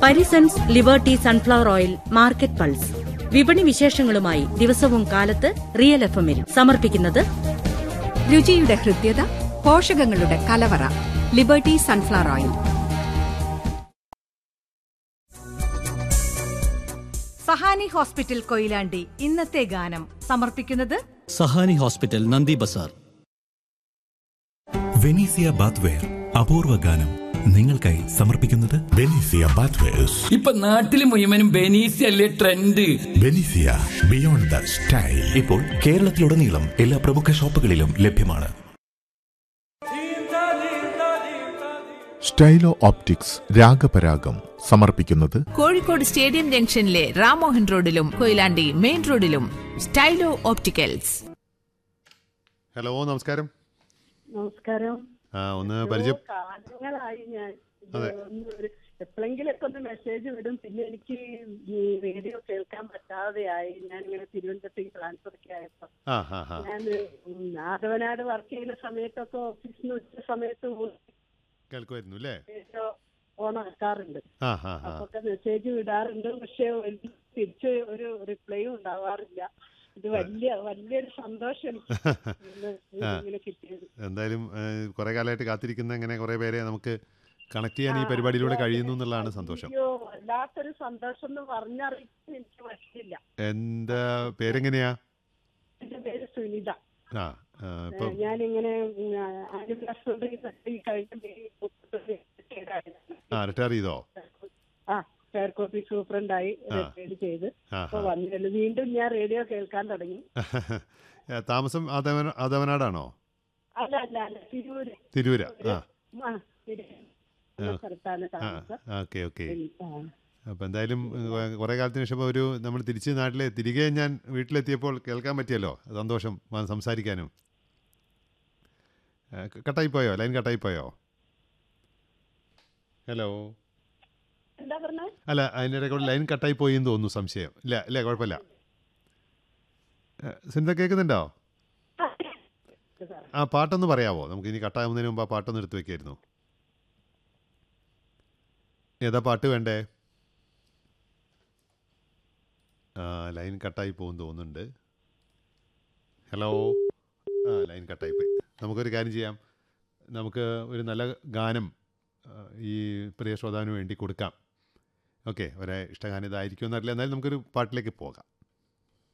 Parisons Liberty sunflower oil market pulse വിപണി വിശേഷങ്ങളുമായി ദിവസവും കാലത്ത് റിയൽ എഫ് എമ്മിൽ സമർപ്പിക്കുന്നത് രുചിയുടെ ഹൃദ്യത പോഷകങ്ങളുടെ കലവറ Liberty sunflower oil Sahani hospital Koyilandy ഇന്നത്തെ ഗാനം സമർപ്പിക്കുന്നത് സഹാനി ഹോസ്പിറ്റൽ നന്ദി ബസാർ വെനീസിയ ബാത്ത്വെയർ അപൂർവ ഗാനം നിങ്ങൾക്കായി സമർപ്പിക്കുന്നത് ബെനീസിയ ബാത്വേഴ്സ് ഇപ്പൊ നാട്ടില് മുഴുവനും ബെനീസി അല്ലേ ട്രെൻഡ് ബെനീസിയ ബിയോണ്ട് ദ സ്റ്റൈൽ ഇപ്പോൾ കേരളത്തിലുടനീളം എല്ലാ പ്രമുഖ ഷോപ്പുകളിലും ലഭ്യമാണ് സ്റ്റൈലോ ഓപ്റ്റിക്സ് രാഗപരാഗം സമർപ്പിക്കുന്നത് കോഴിക്കോട് സ്റ്റേഡിയം ജംഗ്ഷനിലെ റാമോഹൻ റോഡിലും കൊയിലാണ്ടി മെയിൻ റോഡിലും സ്റ്റൈലോ ഓപ്റ്റിക്കൽസ് ഹലോ നമസ്കാരം നമസ്കാരം ആ ഒന്ന് പരിചയം കാലങ്ങളായി ഞാൻ ഇത് അതെ. ഒന്ന് ഒരു എപ്പോഴെങ്കിലൊക്കെ ഒന്ന് മെസ്സേജ് വിടും പിന്നെ എനിക്ക് ഈ റേഡിയോ കേൾക്കാൻ പറ്റാതെയായി ഞാൻ ഇങ്ങനെ തിരുവനന്തപുരത്തേക്ക് ട്രാൻസ്ഫർ ഒക്കെ ആയപ്പോ ആ ഹാ ഹാ ഞാൻ ആദവനാട് വർക്ക് ചെയ്യുന്ന സമയത്തൊക്കെ ഓഫീസിൽ നിന്ന് ഉച്ച സമയത്ത് കേൾക്കുമായിരുന്നു അല്ലേ റേഡിയോ ഓൺ ആക്കാറുണ്ട് ആ ഹാ ഹാ അപ്പൊക്കെ മെസ്സേജ് വിടാറുണ്ട് പക്ഷെ ഒരു തിരിച്ച് ഒരു റിപ്ലൈയും ഉണ്ടാവാറില്ല ഇത് വലിയ വലിയൊരു സന്തോഷം എനിക്ക് ഇന്ന് ആ. ഇങ്ങനെ കിട്ടിയത് എന്തായാലും കുറെ കാലമായിട്ട് കാത്തിരിക്കുന്ന ഇങ്ങനെ കുറെ പേരെ നമുക്ക് കണക്ട് ചെയ്യാൻ ഈ പരിപാടിയിലൂടെ കഴിയുന്നു എന്നുള്ളതാണ് സന്തോഷം അയ്യോ വല്ലാത്തൊരു സന്തോഷം എന്ന് പറഞ്ഞറിയിക്കാൻ എനിക്ക് പറ്റില്ല എന്താ പേരെങ്ങനെയാ എന്റെ പേര് സുനിത ആ ആ, ഇപ്പം ഞാനിങ്ങനെ ആനുവൽ അസംബ്ലി കഴിഞ്ഞ മെയ് മുപ്പത്തൊന്ന് retired ആയിരുന്നു. ആ റിട്ടയർ ചെയ്തോ ആ ഫെയർ കോപ്പി സൂപ്രണ്ടായി ആ. റിട്ടയർഡ് ചെയ്ത് ആ, അപ്പൊ ആ. വന്നിരുന്നു വീണ്ടും ഞാൻ റേഡിയോ കേൾക്കാൻ തുടങ്ങി ആ, താമസം ആദവന ആദവനാടാണോ അല്ല അല്ല അല്ല തിരൂര് തിരൂര ആ ആ തിരൂര് എന്ന സ്ഥലത്താണ് ആ താമസം ഓക്കെ ഓക്കെ ആ. അപ്പം എന്തായാലും കുറേ കാലത്തിന് ശേഷം ഒരു നമ്മൾ തിരിച്ച് നാട്ടിലെ തിരികെ ഞാൻ വീട്ടിലെത്തിയപ്പോൾ കേൾക്കാൻ പറ്റിയല്ലോ സന്തോഷം വന്ന് സംസാരിക്കാനും ആ, ക- കട്ടായിപ്പോയോ ലൈൻ കട്ടായിപ്പോയോ ഹലോ എന്താ പറഞ്ഞത് അല്ല അതിൻ്റെ കൂടെ ലൈൻ കട്ടായിപ്പോയി എന്ന് തോന്നുന്നു സംശയം ഇല്ല ഇല്ല കുഴപ്പമില്ല ആ, സിനിമ കേൾക്കുന്നുണ്ടോ ആ പാട്ടൊന്ന് പറയാവോ നമുക്ക് ഇനി കട്ടാകുന്നതിന് മുമ്പ് ആ പാട്ടൊന്ന് എടുത്തു വെക്കായിരുന്നു ഏതാ പാട്ട് വേണ്ടേ ആ ലൈൻ കട്ടായി പോകും തോന്നുന്നുണ്ട് ഹലോ ആ ലൈൻ കട്ടായി പോയി നമുക്കൊരു കാര്യം ചെയ്യാം നമുക്ക് ഒരു നല്ല ഗാനം ആ, ഈ പ്രിയ ശ്രോതാവിന് വേണ്ടി കൊടുക്കാം ഓക്കെ ഒരേ ഇഷ്ടഗാനം ഇതായിരിക്കും എന്നറിയില്ല എന്നാലും നമുക്കൊരു പാട്ടിലേക്ക് പോകാം